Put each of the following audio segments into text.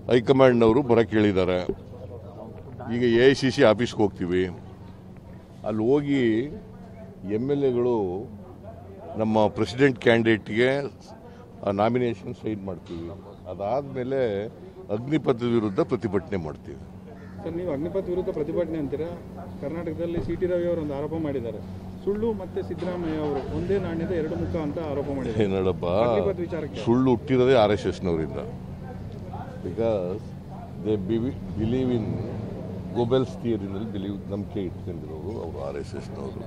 ಹೈಕಮಾಂಡ್ನವರು ಬರಕ್ಕೆ ಹೇಳಿದ್ದಾರೆ ಈಗ ಎ ಐ ಸಿ ಸಿ ಆಫೀಸ್ಗೆ ಹೋಗ್ತೀವಿ ಅಲ್ಲಿ ಹೋಗಿ ಎಮ್ ಎಲ್ ಎಗಳು ನಮ್ಮ ಪ್ರೆಸಿಡೆಂಟ್ ಕ್ಯಾಂಡಿಡೇಟ್ಗೆ ನಾಮಿನೇಷನ್ ಸೈನ್ ಮಾಡ್ತೀವಿ ಅದಾದಮೇಲೆ ಅಗ್ನಿಪಥದ ವಿರುದ್ಧ ಪ್ರತಿಭಟನೆ ಮಾಡ್ತೀವಿ ಸರ್ ನೀವು ಅಗ್ನಿಪಥ್ ವಿರುದ್ಧ ಪ್ರತಿಭಟನೆ ಅಂತೀರಾ ಕರ್ನಾಟಕದಲ್ಲಿ ಸಿ ಟಿ ರವಿ ಅವರು ಒಂದು ಆರೋಪ ಮಾಡಿದ್ದಾರೆ ಸುಳ್ಳು ಮತ್ತೆ ಸಿದ್ದರಾಮಯ್ಯ ಅವರು ಒಂದೇ ನಾಣ್ಯದ ಎರಡು ಮುಖ ಅಂತ ಆರೋಪ ಮಾಡಿದ್ದಾರೆ ಏನಡಪ್ಪ ಅಗ್ನಿಪಥ್ ವಿಚಾರಕ್ಕೆ ಸುಳ್ಳು ಹುಟ್ಟಿರೋದೇ ಆರ್ ಎಸ್ ಎಸ್ನವರಿಂದ because they believe in Goebbels ಥಿಯರಿನಲ್ಲಿ ಬಿಲೀವ್ ನಂಬಿಕೆ ಇಟ್ಕೊಂಡಿರೋರು ಅವರು ಆರ್ ಎಸ್ ಎಸ್ನವರು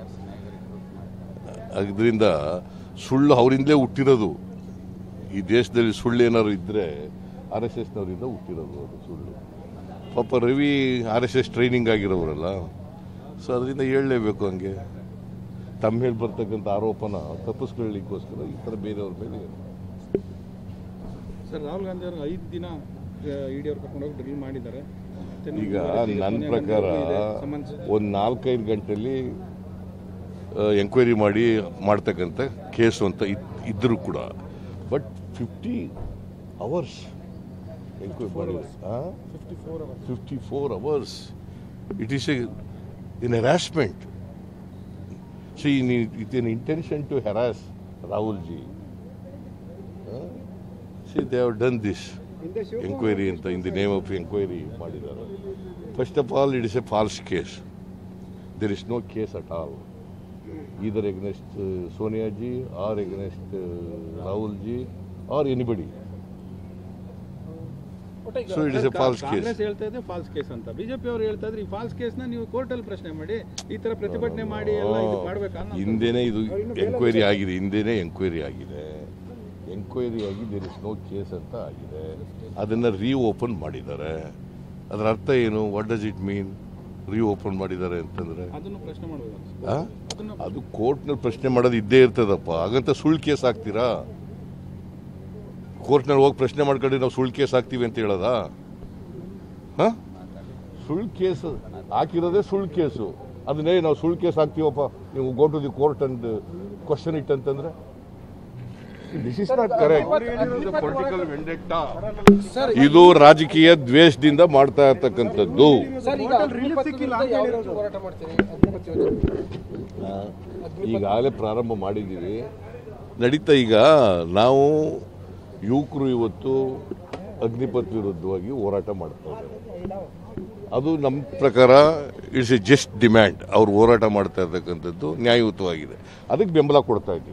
ಅದರಿಂದ ಸುಳ್ಳು ಅವರಿಂದಲೇ ಹುಟ್ಟಿರೋದು ಈ ದೇಶದಲ್ಲಿ ಸುಳ್ಳು ಏನಾದ್ರು ಇದ್ದರೆ ಆರ್ ಎಸ್ ಎಸ್ನವರಿಂದ ಹುಟ್ಟಿರೋದು ಅದು ಸುಳ್ಳು ಪಾಪ Ravi R S S training ಆಗಿರೋರಲ್ಲ ಸೊ ಅದರಿಂದ ಹೇಳಲೇಬೇಕು ಹಂಗೆ ತಮ್ಮ ಮೇಲೆ ಬರ್ತಕ್ಕಂಥ ಆರೋಪನ ತಪ್ಪಿಸ್ಕೊಳ್ಳಿಕ್ಕೋಸ್ಕರ ಈ ಥರ ಬೇರೆಯವ್ರ ಮೇಲೆ ಸರ್ ರಾಹುಲ್ ಗಾಂಧಿ ಅವರು ಐದು ದಿನ ಇಡಿ ಅವ್ರು ಕರ್ಕೊಂಡೋಗಿ ಡ್ರಿಲ್ ಮಾಡಿದ್ದಾರೆ ಮತ್ತೆ ನಿಮ್ಮ ಈಗ ವರದಿ ನನ್ನ ಸೋನಿಯಾ ಪ್ರಕಾರ ಗಾಂಧಿ ಅವ್ರಿಗೂ ಇದೆ ಸಂಬಂಧಿಸಿದ ಒಂದು ನಾಲ್ಕೈದು ಗಂಟೆಯಲ್ಲಿ ಎಂಕ್ವೈರಿ ಮಾಡಿ ಮಾಡ್ತಕ್ಕಂಥ ಕೇಸು ಅಂತ ಇದ್- ಇದ್ರೂ ಕೂಡ ಬಟ್ ಫಿಫ್ಟಿ ಅವರ್ಸ್ ಎಂಕ್ವೈರಿ ಮಾಡಿ fifty four hours fifty four hours it is a in harassment see it in intention to harass Rahul ji see they have done this enquiry ಅಂತ in the name of enquiry ಮಾಡಿದ್ದಾರೆ first of all it is a false case there is no case at all either against Sonia ji or against Rahul ji or anybody so it is a false case Congress ಹೇಳ್ತಾ ಇದೆ falls case ಅಂತ BJP ಅವರು ಹೇಳ್ತಾ ಇದ್ರೆ ಈ falls case ನ ನೀವು court ಅಲ್ಲಿ ಪ್ರಶ್ನೆ ಮಾಡಿ ಈ ತರ ಪ್ರತಿಭಟನೆ ಮಾಡಿ ಎಲ್ಲ ಇದು ಮಾಡ್ಬೇಕಾ ಅನ್ನೋ- ಹಿಂದೆನೇ ಇದು ಎಂಕ್ವೈರಿ ಆಗಿದೆ ಹಿಂದೆನೇ ಎಂಕ್ವೈರಿ ಆಗಿದೆ ಎಂಕ್ವೈರಿ ಆಗಿ ದೇರ್ ಇಸ್ ನೋ ಕೇಸ್ ಅಂತ ಆಗಿದೆ ಅದನ್ನು ರೀ ಓಪನ್ ಮಾಡಿದ್ದಾರೆ ಅದರ ಅರ್ಥ ಏನು ವಾಟ್ ಡಸ್ ಇಟ್ ಮೀನ್ ರೀ ಓಪನ್ ಮಾಡಿದ್ದಾರೆ ಅಂತಂದ್ರೆ ಅದನ್ನು ಪ್ರಶ್ನೆ ಮಾಡಬೇಕು ಆ? ಅದನ್ನು ಅದು ಕೋರ್ಟ್ನಲ್ಲಿ ಪ್ರಶ್ನೆ ಮಾಡೋದು ಇದ್ದೇ ಇರ್ತದಪ್ಪ ಹಾಗಂತ ಸುಳ್ಳು ಕೇಸ್ ಹಾಕ್ತೀರಾ ಕೋರ್ಟ್ನಲ್ಲಿ ಹೋಗಿ ಪ್ರಶ್ನೆ ಮಾಡ್ಕೊಂಡು ನಾವು ಸುಳ್ಳು ಕೇಸ್ ಹಾಕ್ತೀವಿ ಅಂತ ಹೇಳೋದಾ ಹ ಸುಳ್ಳು ಕೇಸ್ ಹಾಕಿರೋದೇ ಸುಳ್ಳು ಕೇಸು ಅದನ್ನೇ ನಾವು ಸುಳ್ಳು ಕೇಸ್ ಹಾಕ್ತೀವಪ್ಪ ನೀವು go to the court and question it ಅಂತಂದ್ರೆ this is not correct political vendetta ಇದು ರಾಜಕೀಯ ದ್ವೇಷದಿಂದ ಮಾಡ್ತಾ ಇರ್ತಕ್ಕಂಥದ್ದು ಸರ್ ಈಗ ಅಗ್ನಿಪಥ್ ವಿರುದ್ಧ ಯಾವ ರೀತಿ ಹೋರಾಟ ಮಾಡ್ತೀರಿ ಅಗ್ನಿಪಥ್ ಯೋಜನೆ ಈಗಾಗಲೇ ಪ್ರಾರಂಭ ಮಾಡಿದ್ದೀವಿ ನಡೀತಾ ಈಗ ನಾವು ಯುವಕರು ಇವತ್ತು ಅಗ್ನಿಪಥ್ ವಿರುದ್ಧವಾಗಿ ಹೋರಾಟ ಮಾಡ್ತಾ ಇದ್ದಾರೆ ಅದು ನಮ್ಮ ಪ್ರಕಾರ ಇಟ್ಸ್ ಎ ಜಸ್ಟ್ ಡಿಮ್ಯಾಂಡ್ ಅವ್ರು ಹೋರಾಟ ಮಾಡ್ತಾ ಇರ್ತಕ್ಕಂಥದ್ದು ನ್ಯಾಯಯುತವಾಗಿದೆ ಅದಕ್ಕೆ ಬೆಂಬಲ ಕೊಡ್ತಾ ಇದ್ದೀವಿ